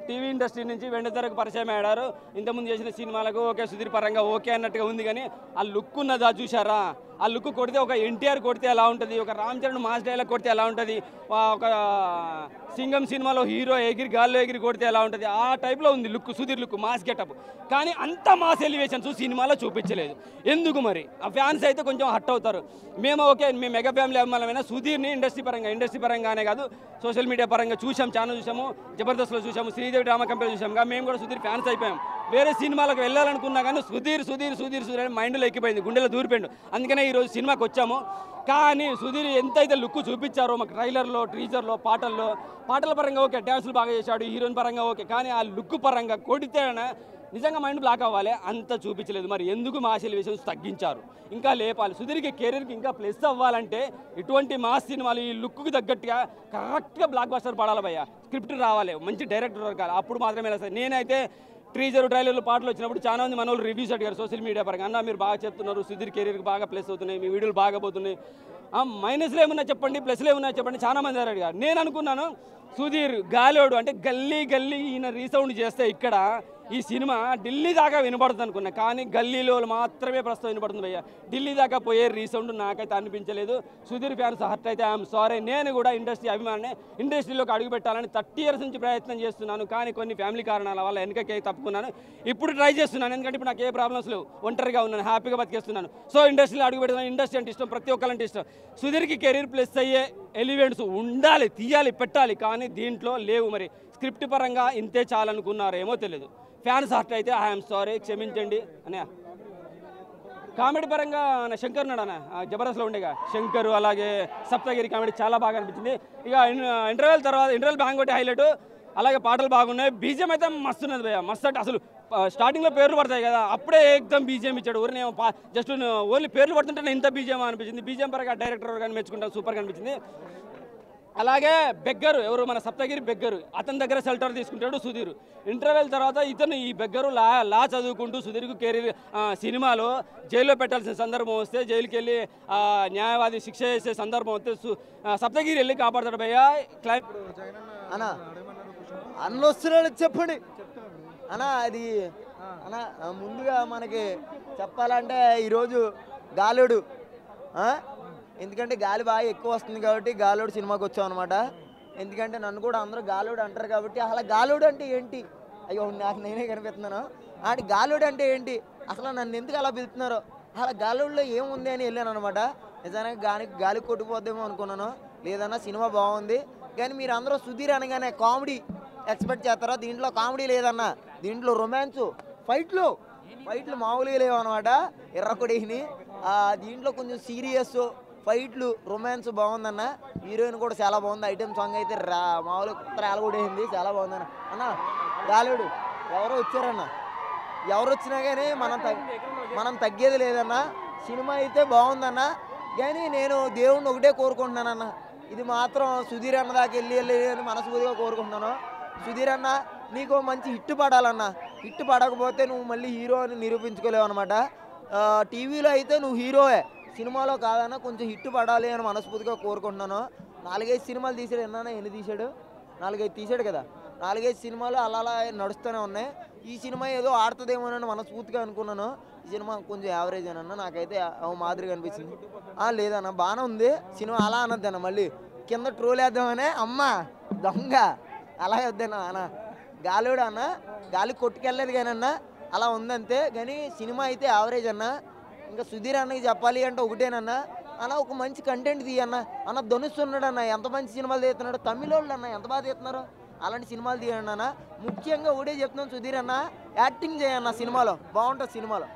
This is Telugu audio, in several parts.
టీవీ ఇండస్ట్రీ నుంచి వెండితెరకు పరిచయం అయ్యారు ఇంతకుముందు చేసిన సినిమాలకు ఓకే సుధీర్ పరంగా ఓకే అన్నట్టుగా ఉంది కానీ ఆ లుక్ ఉన్నదా చూసారా ఆ లుక్ కొడితే ఒక ఎన్టీఆర్ కొడితే ఎలా ఉంటుంది ఒక రామ్ చరణ్ మాస్ డైలాగ్ కొడితే ఎలా ఉంటుంది ఆ ఒక సింగం సినిమాలో హీరో ఎగిరి గాల్లో ఎగిరి కొడితే ఎలా ఉంటుంది ఆ టైప్లో ఉంది look Sudheer look mass getup కానీ అంత మాస్ ఎలివేషన్స్ సినిమాలో చూపించలేదు ఎందుకు మరి ఆ ఫ్యాన్స్ అయితే కొంచెం హట్ అవుతారు మేము ఓకే మేము మెగా ఫ్యామిలీ అభిమానమైన సుధీర్ని ఇండస్ట్రీ పరంగా ఇండస్ట్రీ పరంగానే కాదు సోషల్ మీడియా పరంగా చూసాం ఛానల్ చూసాము జబర్దస్త్లో చూసాము శ్రీదేవి డ్రామా కంపెనీ చూసాం కానీ మేము కూడా సుధీర్ ఫ్యాన్స్ అయిపోయాం వేరే సినిమాలకు వెళ్ళాలనుకున్నా కానీ సుధీర్ సుధీర్ సుధీర్ సుధీర్ అని మైండ్లో ఎక్కిపోయింది గుండెలో దూరిపోయిండు అందుకనే ఈరోజు సినిమాకి వచ్చాము కానీ సుధీర్ ఎంతైతే లుక్ చూపించారో మాకు ట్రైలర్లో టీజర్లో పాటల్లో పాటల పరంగా ఓకే డ్యాన్సులు బాగా చేశాడు హీరోయిన్ పరంగా ఓకే కానీ ఆ లుక్ పరంగా కొడితే నిజంగా మైండ్ బ్లాక్ అవ్వాలి అంత చూపించలేదు మరి ఎందుకు మాస్ ఎలివేషన్స్ తగ్గించారు ఇంకా లేపాలి సుధీర్కి కెరీర్కి ఇంకా ప్లస్ అవ్వాలంటే ఇటువంటి మాస్ సినిమాలు ఈ లుక్కి తగ్గట్టుగా కరెక్ట్గా బ్లాక్ బస్టర్ పడాలి భయ్య స్క్రిప్ట్ రావాలి మంచి డైరెక్టర్ దొరకాలి అప్పుడు మాత్రమే వెళ్ళాలి నేనైతే ట్రీజర్ ట్రైలర్లు పాటలు వచ్చినప్పుడు చాలా మంది మన వాళ్ళు రివ్యూస్ అడిగారు సోషల్ మీడియా పరంగా అన్న మీరు బాగా చెప్తున్నారు సుధీర్ కెరీర్కి బాగా ప్లస్ అవుతున్నాయి మీ వీడియోలు బాగా పోతున్నాయి ఆ, మైనస్లు ఏమున్నా చెప్పండి ప్లస్లు ఏమున్నా చెప్పండి చాలా మంది అడిగారు నేను అనుకున్నాను సుధీర్ గాలోడు అంటే గల్లీ గల్లీ ఈయన రీసౌండ్ చేస్తే ఇక్కడ ఈ సినిమా ఢిల్లీ దాకా వినపడుతుంది అనుకున్నా కానీ గల్లీలో మాత్రమే ప్రస్తుతం వినపడుతుంది భయ్య ఢిల్లీ దాకా పోయే రీసౌండ్ నాకైతే అనిపించలేదు సుధీర్ ఫ్యాన్స్ హర్ట్ అయితే ఐఎమ్ సారీ నేను కూడా ఇండస్ట్రీ అభిమానే ఇండస్ట్రీలోకి అడుగు పెట్టాలని థర్టీ ఇయర్స్ నుంచి ప్రయత్నం చేస్తున్నాను కానీ కొన్ని ఫ్యామిలీ కారణాల వల్ల వెనకకి తప్పుకున్నాను ఇప్పుడు ట్రై చేస్తున్నాను ఎందుకంటే ఇప్పుడు నాకు ఏ ప్రాబ్లమ్స్ లేవు ఒంటరిగా ఉన్నాను హ్యాపీగా బతికేస్తున్నాను సో ఇండస్ట్రీలో అడుగు పెడుతున్నాను ఇండస్ట్రీ అంటే ఇష్టం ప్రతి ఒక్కరంటే ఇష్టం సుధీర్కి కెరీర్ ప్లస్ అయ్యే ఎలివెంట్స్ ఉండాలి తీయాలి పెట్టాలి కానీ దీంట్లో లేవు మరి స్క్రిప్ట్ పరంగా ఇంతే చాలనుకున్నారేమో తెలియదు ఫ్యాన్స్ హర్ట్ అయితే ఐఎమ్ సారీ క్షమించండి అనే కామెడీ పరంగా నా శంకర్ ఉన్నాడు అన్న ఆ జబర్దస్త్లో ఉండేగా శంకర్ అలాగే సప్తగిరి కామెడీ చాలా బాగా అనిపించింది ఇక ఇంటర్వెల్ తర్వాత ఇంటర్వెల్ బ్యాంక్ ఒకటి హైలైట్ అలాగే పాటలు బాగున్నాయి బీజిఎం అయితే మస్తు ఉన్నది భయ్య మస్తు అంటే అసలు ఆ, స్టార్టింగ్లో పేర్లు పడతాయి కదా అప్పుడే ఏకదం బీజిఎం ఇచ్చాడు ఊరిని ఏమో పా- జస్ట్ ఓన్లీ పేర్లు పడుతుంటే ఇంత బీజిఎం అనిపించింది బీజిఎం పరంగా డైరెక్టర్ కానీ మెచ్చుకుంటాను సూపర్గా అనిపించింది అలాగే బెగ్గరు ఎవరు మన సప్తగిరి బెగ్గరు అతని దగ్గర షెల్టర్ తీసుకుంటాడు సుధీర్ ఇంటర్వెల్ తర్వాత ఇతను ఈ బెగ్గరు లా లా చదువుకుంటూ సుధీర్కు కెరీర్ ఆ, సినిమాలో జైల్లో పెట్టాల్సిన సందర్భం వస్తే జైలుకి వెళ్ళి ఆ, న్యాయవాది శిక్ష చేసే సందర్భం వస్తే సు- ఆ, సప్తగిరి వెళ్ళి కాపాడతాడు భయ్య క్లై అన్న అన్న వస్తున్నాడు చెప్పండి అన్న అది అన్న ఆ, ముందుగా మనకి చెప్పాలంటే ఈరోజు గాలుడు ఆ? ఎందుకంటే గాలి బాగా ఎక్కువ వస్తుంది కాబట్టి గాలుడు సినిమాకి వచ్చాం అనమాట ఎందుకంటే నన్ను కూడా అందరూ గాలుడు అంటారు కాబట్టి అసలు గాలుడు అంటే ఏంటి అయ్యో నాకు నేనే కనిపిస్తున్నాను ఆడి గాలుడు అంటే ఏంటి అసలు నన్ను ఎందుకు అలా పిలుస్తున్నారు అసలు గాలుడిలో ఏముంది అని వెళ్ళాను అనమాట నిజానికి గాలి గాలి కొట్టుకుపోద్దేమో అనుకున్నాను లేదన్నా సినిమా బాగుంది కానీ మీరు అందరూ సుధీర్ అనగానే కామెడీ ఎక్స్పెక్ట్ చేస్తారా దీంట్లో కామెడీ లేదన్నా దీంట్లో రొమాన్స్ ఫైట్లు ఫైట్లు మామూలుగా లేవు అనమాట ఎర్రకొడేని దీంట్లో కొంచెం సీరియస్ ఫైట్లు రొమాన్స్ బాగుందన్న హీరోయిన్ కూడా చాలా బాగుంది ఐటెం సాంగ్ అయితే రా మామూలుగా కొత్త రేల కూడా వేసింది చాలా బాగుందన్న అన్న గాలుడు ఎవరో వచ్చారన్న ఎవరు వచ్చినా కానీ మనం తగ్ మనం తగ్గేది లేదన్న సినిమా అయితే బాగుందన్న కానీ నేను దేవుణ్ణి ఒకటే కోరుకుంటున్నానన్న ఇది మాత్రం సుధీర్ అన్న దాకా వెళ్ళి వెళ్ళి అని మనస్ఫూర్తిగా కోరుకుంటున్నాను సుధీర్ అన్న నీకు ఓ మంచి హిట్ పడాలన్న హిట్ పడకపోతే నువ్వు మళ్ళీ హీరో అని నిరూపించుకోలేవు అనమాట టీవీలో అయితే నువ్వు హీరోయే సినిమాలో కాదన్న కొంచెం హిట్ పడాలి అని మనస్ఫూర్తిగా కోరుకుంటున్నాను నాలుగైదు సినిమాలు తీసాడు ఎన్న ఎన్ని తీసాడు నాలుగైదు తీసాడు కదా నాలుగైదు సినిమాలు అలా అలా నడుస్తూనే ఉన్నాయి ఈ సినిమా ఏదో ఆడుతుందేమోనని మనస్ఫూర్తిగా అనుకున్నాను ఈ సినిమా కొంచెం యావరేజ్ అన్న నాకైతే ఓ మాదిరిగా అనిపించింది ఆ, లేదన్న బాగానే ఉంది సినిమా అలా అనొద్దన్న మళ్ళీ కింద ట్రోల్ వేద్దామనే అమ్మ దొంగ అలా వద్దన్నా అన్న గాలివాడు అన్న గాలి కొట్టుకెళ్ళలేదు కానీ అన్న అలా ఉందంతే కానీ సినిమా అయితే యావరేజ్ అన్న ఇంకా సుధీర్ అన్నకి చెప్పాలి అంటే ఒకటేనన్న అన్న ఒక మంచి కంటెంట్ తీయన్న అన్న ధనుష్ ఉన్నాడు అన్న ఎంత మంచి సినిమాలు తీస్తున్నాడు తమిళ వాళ్ళు అన్న ఎంత బాగా తీస్తున్నారు అలాంటి సినిమాలు తీయండి అన్న ముఖ్యంగా ఒకటే చెప్తున్నాను సుధీర్ అన్న యాక్టింగ్ చేయన్న సినిమాలో బాగుంటుంది సినిమాలో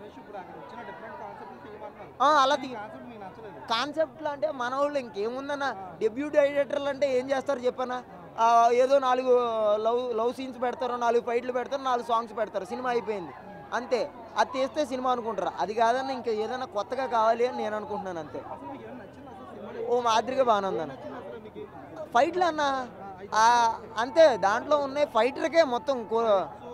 ఆ, అలా తీ కాన్సెప్ట్లు అంటే మన వాళ్ళు ఇంకేముందన్న డెబ్యూ డైరెక్టర్లు అంటే ఏం చేస్తారు చెప్పన్న ఆ, ఏదో నాలుగు లవ్ లవ్ సీన్స్ పెడతారు నాలుగు ఫైట్లు పెడతారు నాలుగు సాంగ్స్ పెడతారు సినిమా అయిపోయింది అంతే అది తీస్తే సినిమా అనుకుంటారు అది కాదన్న ఇంకా ఏదైనా కొత్తగా కావాలి అని నేను అనుకుంటున్నాను అంతే ఓ మాదిరిగా బాగానే ఉందన్న ఫైట్లు అన్న ఆ, అంతే దాంట్లో ఉన్నాయి ఫైటర్కే మొత్తం కూ-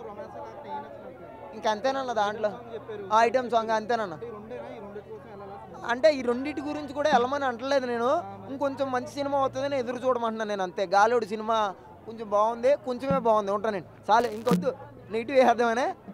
ఇంకా అంతేనన్న దాంట్లో ఆ ఐటమ్ సాంగ్ అంతేనన్న అంటే ఈ రెండింటి గురించి కూడా వెళ్ళమని అంటలేదు నేను ఇంకొంచెం మంచి సినిమా అవుతుందని ఎదురు చూడమంటున్నాను నేను అంతే గాలోడు సినిమా కొంచెం బాగుంది కొంచెమే బాగుంది ఉంటానండి చాలు ఇంకొద్దు నెగిటివ్ వేద్దామనే